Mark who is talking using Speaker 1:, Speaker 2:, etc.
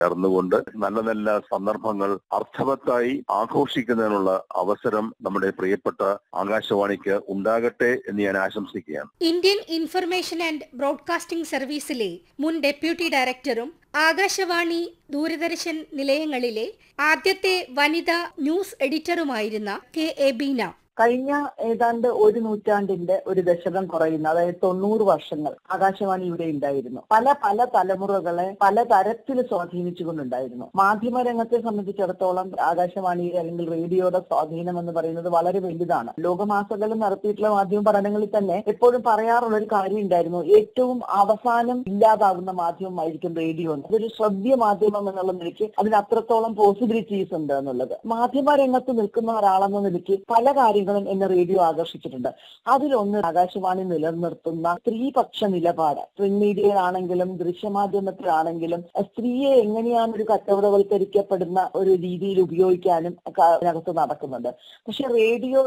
Speaker 1: ചേർന്നുകൊണ്ട് നല്ല നല്ല സന്ദർഭങ്ങൾ അർത്ഥവത്തായി ആഘോഷിക്കുന്നതിനുള്ള അവസരം നമ്മുടെ പ്രിയപ്പെട്ട ആകാശവാണിക്ക് ഉണ്ടാകട്ടെ എന്ന് ഞാൻ ആശംസിക്കുകയാണ്
Speaker 2: ഇന്ത്യൻ ഇൻഫർമേഷൻ ആൻഡ് ബ്രോഡ്കാസ്റ്റിംഗ് സർവീസിലെ മുൻ ഡെപ്യൂട്ടി ഡയറക്ടറും ആകാശവാണി ദൂരദർശൻ നിലയങ്ങളിലെ ആദ്യത്തെ വനിതാ ന്യൂസ് എഡിറ്ററുമായിരുന്ന കെ എ ബീന
Speaker 3: കഴിഞ്ഞ ഏതാണ്ട് ഒരു നൂറ്റാണ്ടിന്റെ ഒരു ദശകം കുറയുന്ന അതായത് തൊണ്ണൂറ് വർഷങ്ങൾ ആകാശവാണി ഇവിടെ ഉണ്ടായിരുന്നു പല പല തലമുറകളെ പല തരത്തിൽ സ്വാധീനിച്ചുകൊണ്ടുണ്ടായിരുന്നു മാധ്യമ രംഗത്തെ സംബന്ധിച്ചിടത്തോളം ആകാശവാണിയുടെ അല്ലെങ്കിൽ റേഡിയോയുടെ സ്വാധീനം എന്ന് പറയുന്നത് വളരെ വലുതാണ് ലോകമാസകളിൽ നടത്തിയിട്ടുള്ള മാധ്യമ പഠനങ്ങളിൽ തന്നെ എപ്പോഴും പറയാറുള്ള ഒരു കാര്യം ഉണ്ടായിരുന്നു ഏറ്റവും അവസാനം ഇല്ലാതാകുന്ന മാധ്യമമായിരിക്കും റേഡിയോ എന്ന് അതൊരു ശ്രവ്യ മാധ്യമം എന്നുള്ള നിലയ്ക്ക് അതിന് അത്രത്തോളം പോസിബിലിറ്റീസ് ഉണ്ട് എന്നുള്ളത് മാധ്യമ രംഗത്ത് നിൽക്കുന്ന ഒരാളെന്ന നിലയ്ക്ക് പല കാര്യങ്ങളും എന്നെ റേഡിയോ ആകർഷിച്ചിട്ടുണ്ട് അതിലൊന്ന് ആകാശവാണി നിലനിർത്തുന്ന സ്ത്രീപക്ഷ നിലപാട് പ്രിന്റ് മീഡിയയിലാണെങ്കിലും ദൃശ്യമാധ്യമത്തിലാണെങ്കിലും സ്ത്രീയെ എങ്ങനെയാണ് ഒരു കച്ചവടവൽക്കരിക്കപ്പെടുന്ന ഒരു രീതിയിൽ ഉപയോഗിക്കാനും ഒക്കെ അതിനകത്ത് നടക്കുന്നുണ്ട് പക്ഷെ റേഡിയോ